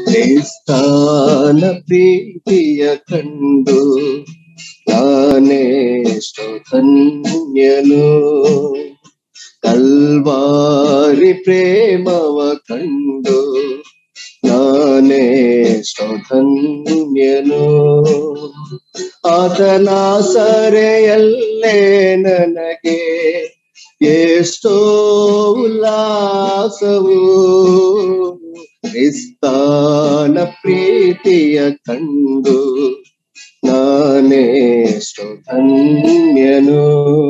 ಕ್ರಿಸ್ತಾನ ಪ್ರೀತಿಯ ಕಂಡು ನಾನೆಷ್ಟು ಧನ್ಯನು ಕಲ್ವಾರಿ ಪ್ರೇಮವ ಕಂಡು ನಾನೆಷ್ಟು ಧನ್ಯನು ಆತನ ಸರೆಯಲ್ಲೇ ನನಗೆ ಎಷ್ಟೋ ಉಲ್ಲಾಸವು ಕ್ರಿಸ್ತಾನ ಪ್ರೀತಿಯ ಕಂಡು ನಾನೆಷ್ಟು ಧನ್ಯನು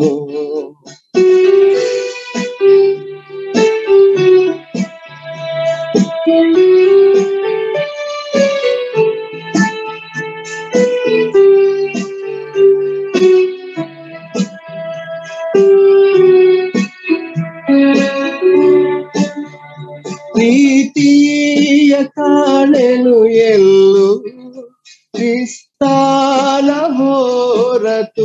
ಪ್ರೀತಿಯ ಕಾಣೆನು ಎಲ್ಲು ಕ್ರಿಸ್ತಾನ ಹೊರತು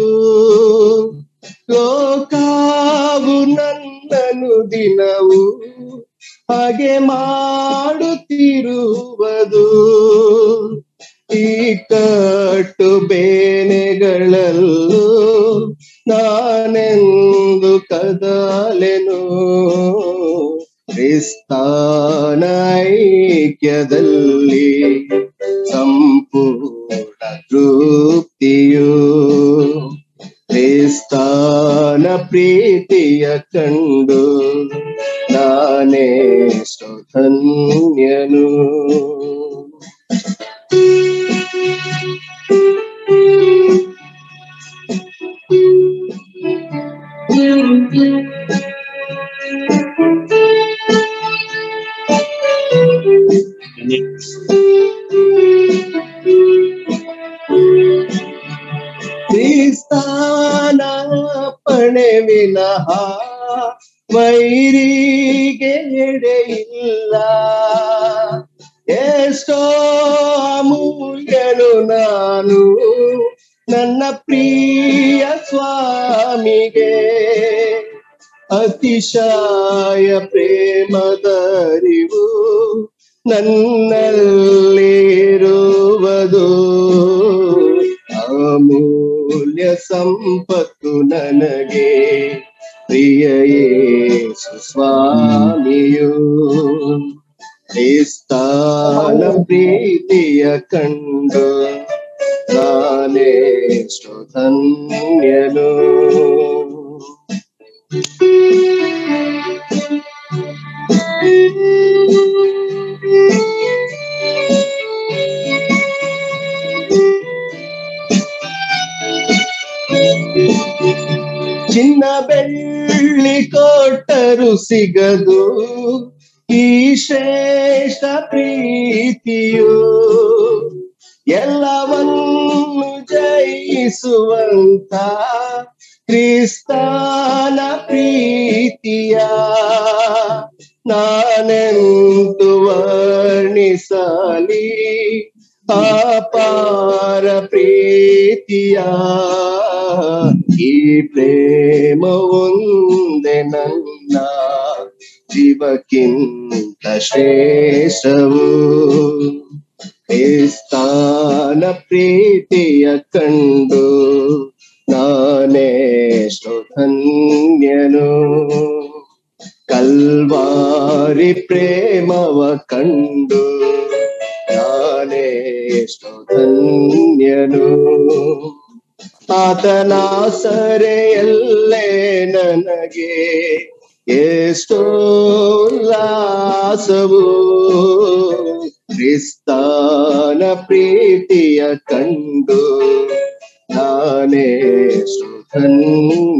ಲೋಕಾವು ನನ್ನನು ದಿನವು ಹಾಗೆ ಮಾಡುತ್ತಿರುವುದು ಈ ಕಟ್ಟು ಬೇನೆಗಳಲ್ಲೂ ನಾನೆಂದು ಕದಲೆನು ಕ್ರಿಸ್ತಾನ ಐಕ್ಯದಲ್ಲಿ ಸಂಪೂರ್ಣ ತೃಪ್ತಿಯು ಕ್ರಿಸ್ತಾನ ಪ್ರೀತಿಯ ಕಂಡು ನಾನೆಷ್ಟು ಧನ್ಯನು ಕ್ರಿಸ್ತಾನ ಪಣೆ ವಿನಃ ವೈರಿಗೆ ಎಡೆಯಿಲ್ಲ ಎಷ್ಟೋ ಅಮೂಲ್ಯನು ನಾನು ನನ್ನ ಪ್ರಿಯ ಸ್ವಾಮಿಗೆ ಅತಿಶಯ ಪ್ರೇಮದರಿವು ನನ್ನಲ್ಲಿರುವುದು ಅಮೂಲ್ಯ ಸಂಪತ್ತು ನನಗೆ ಪ್ರಿಯ ಯೇಸು ಸ್ವಾಮಿಯು ಕ್ರಿಸ್ತಾನ ಪ್ರೀತಿಯ ಕಂಡು ನಾನೆಷ್ಟು ಧನ್ಯನು ಚಿನ್ನ ಬೆಳ್ಳಿ ಕೊಟ್ಟರು ಸಿಗದು ಈ ಶ್ರೇಷ್ಠ ಪ್ರೀತಿಯು ಎಲ್ಲವನ್ನು ಜಯಿಸುವಂತ ಕ್ರಿಸ್ತಾನ ಪ್ರೀತಿಯ ನಾನೆಂತು ವರ್ಣಿಸಲಿ ಅಪಾರ ಪ್ರೀತಿಯ ಈ ಪ್ರೇಮ ಒಂದೇ ನನ್ನ ಜೀವಕ್ಕಿಂತ ಶ್ರೇಷ್ಠವು ಕ್ರಿಸ್ತಾನ ಪ್ರೀತಿಯ ಕಂಡು ನಾನೆಷ್ಟು ಧನ್ಯನು ಕಲ್ವಾರಿ ಪ್ರೇಮವ ಕಂಡು ನಾನೆಷ್ಟು ಧನ್ಯನು ಆತನ ಸರೆಯಲ್ಲೇ ನನಗೆ ಎಷ್ಟೋ ಉಲ್ಲಾಸವು ಕ್ರಿಸ್ತಾನ ಪ್ರೀತಿಯ ಕಂಡು ನಾನೆಷ್ಟು ಧನ್ಯ